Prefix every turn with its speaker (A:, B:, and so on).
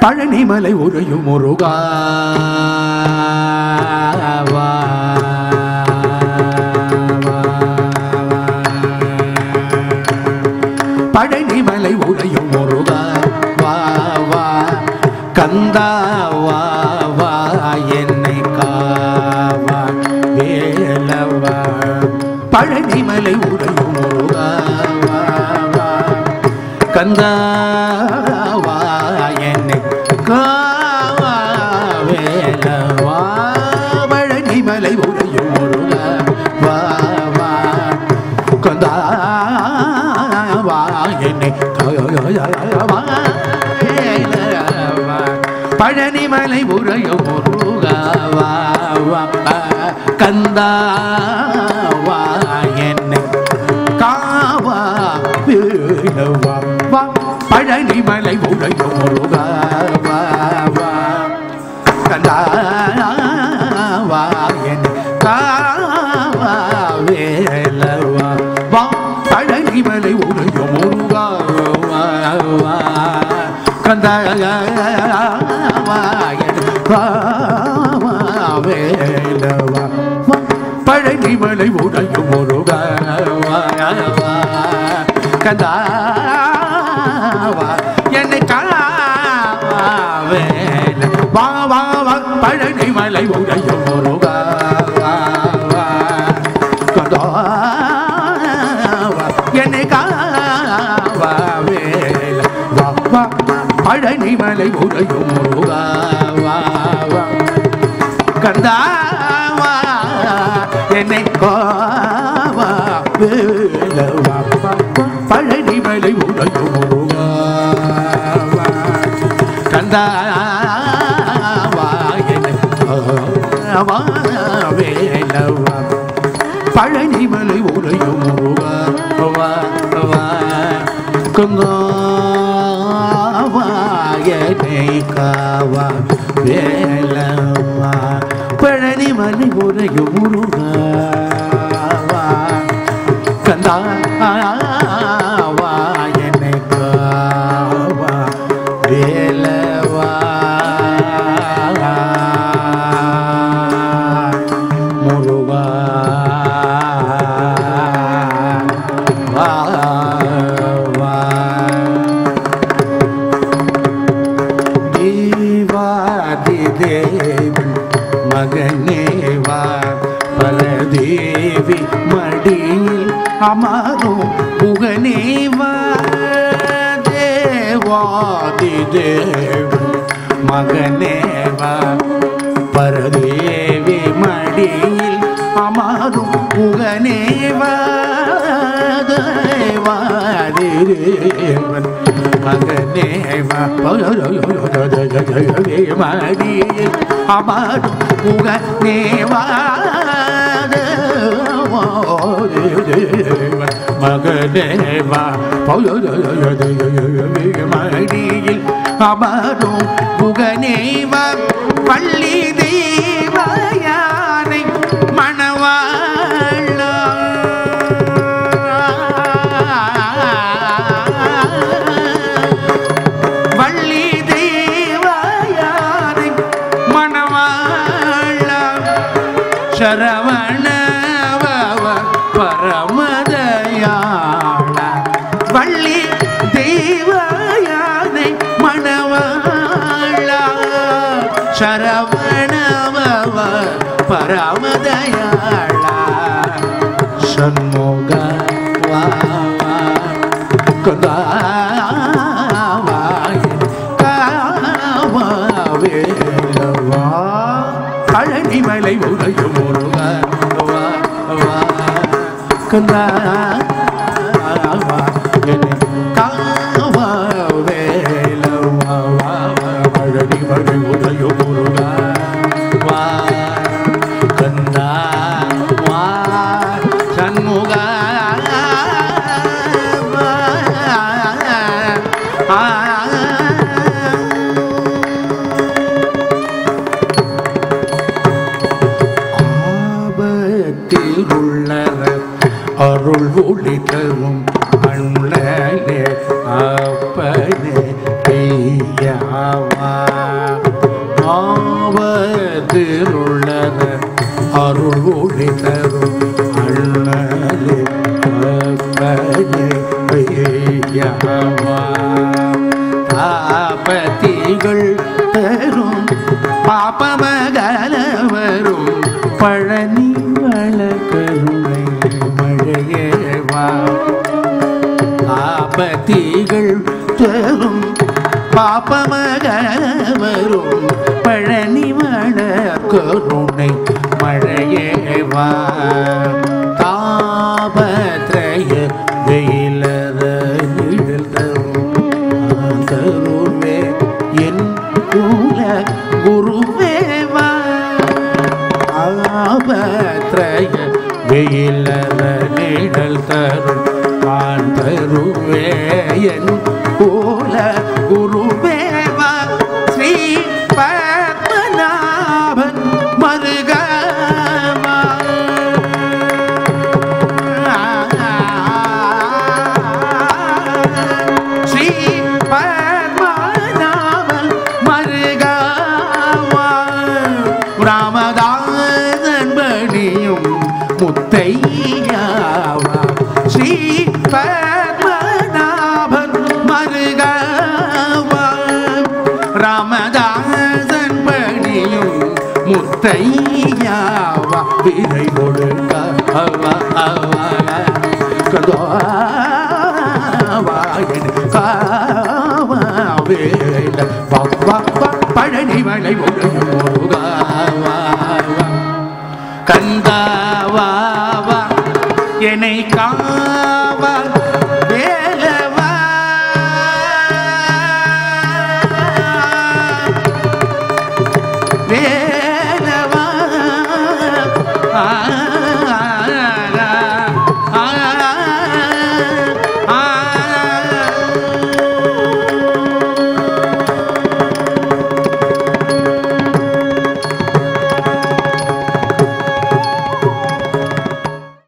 A: பழனிமலை உரையும் முருகா வா, வா, பழனிமலை உரையும் முருகா வா வா கந்தா வா வா என்னை காவா வேலவா பழனிமலை உரையும் முருகா வா வா கந்தா வா என்னை காவா வேலவா பழனிமலை உரையும் முருகா வா வா கந்தா வா என்னை காவா வேலவா பழனிமலை உரையும் முருகா வா வா கந்தா வா என்னை காவா வேலவா வா பழனிமலை உரையும் முருகா வா வா கந்தா வா என்னை காவா வேலவா வா பழனிமலை உரையும் முருகா வா வா கந்தா வா என்னை காவா வேலவா வா பழனிமலை உரையும் முருகா வா வா கந்தா வா என்னை காவா வேல வா வா வா பழனிமலை உரையும் முருகா வா வா கந்தா வா என்னை காவா வேல வா வா பழனிமலை உரையும் முருகா வா வா கந்தாவா என்னை காவா வேலவா பழனிமலை உடையும் முருகாவா கந்தாவா என்னை காவா வேலவா பழனிமலை உடையும் முருகாவா கந்தாவா என்னை காவா வேலவா பழனிமலை உரையும் முருகாவா கந்தாவா என்னை காவா வேலவா முருகா வா வா தேவாதி தேவன் மகனேவா பலதேவி மடியில் அமரும் புகனேவா தேவாதி தேவன் மகனேவா பரதேவி மடியில் அமரும் புகனேவா தேவாதி தேவன் மகனேவா மடியில் அமரும் புகனேவா மகனேவா மடியில் அமரும் புகனேவா பள்ளி தெய்வயானை மணவாழ வள்ளி தெய்வயானை மணவாழ சரவண பரமதயாள வள்ளி தெய்வயானை மணவாழ சரவணவ பரமதயாள சண்முக வா வா கந்தாவாய் காவாவேலவா பழனிமலை உடையும் முருகா வா வா கந்தாவா என்னை காவாவேலவா வா வா பழனிமலை உடையும் முருகா வா கந்தா வா சண்முகா ஆபத்தில் உள்ளவர் அருள் ஒளி தரும் அண்ணலே அப்பனே ஐயாவா திருள்ளத அருள் ஒளி தரும் அண்ணலே அப்பனே ஐயவா. ஆபத்திகள் தரும் பாப்பமகல வரும் பழனி வளர்கருணை மழையேவா ஆபத்திகள் தரும் பாப்பமகவரும் பழனி மழ கருணை மழையேவா தாபத்ரய வெயிலத நிழல் தரும் தருவே என் குல குருவேவா ஆபத்ரய வெயிலத நிழல் தரும் நான் தருவேயன் போல குருவேவா ஸ்ரீ பத்மநாபன் மருகவா ஸ்ரீ பத்மநாபன் மருகவா ராமதாசன் பணியும் முத்தையாவா ஸ்ரீ பத்மநாபன் மருகவா ராமதாசன் பணியும் முத்தையாவா விதை கொடுக்க அவா அவா கதவாயின் காவாவேல பப்பா பழனி மலை முருகாவா கந்தாவா என்னை கா